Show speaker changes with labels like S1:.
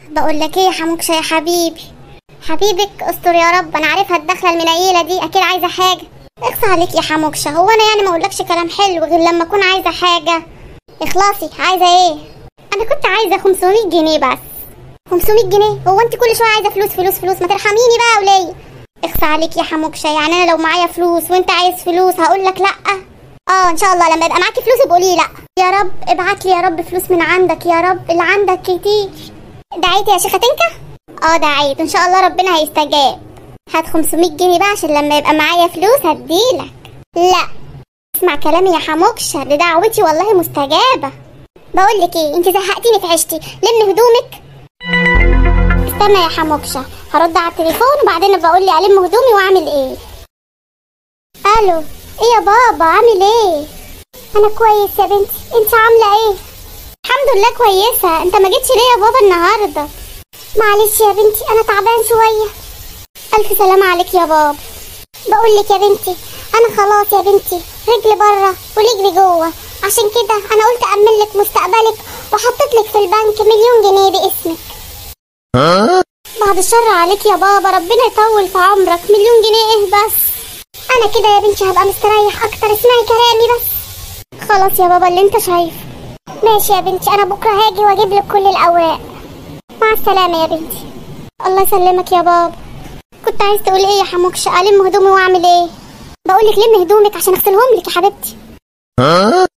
S1: بقول لك ايه يا حموكشه يا حبيبي حبيبك استر يا رب انا عارفها الدخله المنيله دي اكيد عايزه حاجه اخفى عليك يا حموكشه هو انا يعني ما اقولكش كلام حلو غير لما اكون عايزه حاجه اخلاصي عايزه ايه انا كنت عايزه 500 جنيه بس 500 جنيه هو انت كل شويه عايزه فلوس فلوس فلوس ما ترحميني بقى وليه اخفى عليك يا حموكشه يعني انا لو معايا فلوس وانت عايز فلوس هقول لك لا اه ان شاء الله لما يبقى معاكي فلوس قولي لا يا رب ابعت لي يا رب فلوس من عندك يا رب اللي عندك كتير دعيتي يا شيخه تنكه اه دعيت ان شاء الله ربنا هيستجاب هات 500 جنيه بقى عشان لما يبقى معايا فلوس هديلك لا اسمع كلامي يا حموكشه دي دعوتي والله مستجابه بقول لك ايه انت زهقتيني في عيشتي لم هدومك استنى يا حموكشه هرد على التليفون وبعدين بقول لي الم هدومي واعمل ايه الو ايه يا بابا عامل ايه انا كويس يا بنتي انت عامله ايه الحمد لله كويسه انت ما جيتش ليه يا بابا النهارده معلش يا بنتي انا تعبان شويه الف سلامه عليك يا بابا بقول لك يا بنتي انا خلاص يا بنتي رجلي بره ورجلي جوه عشان كده انا قلت امن لك مستقبلك وحطيت لك في البنك مليون جنيه باسمك بعد الشر عليك يا بابا ربنا يطول في عمرك مليون جنيه ايه بس انا كده يا بنتي هبقى مستريح اكتر اسمعي كلامي بس خلاص يا بابا اللي انت شايفه ماشي يا بنتي انا بكره هاجي واجيب لك كل الاوراق مع السلامه يا بنتي الله يسلمك يا بابا كنت عايز تقول ايه يا حموكشه الم هدومي واعمل ايه بقول لك لم هدومك عشان اغسلهم لك يا حبيبتي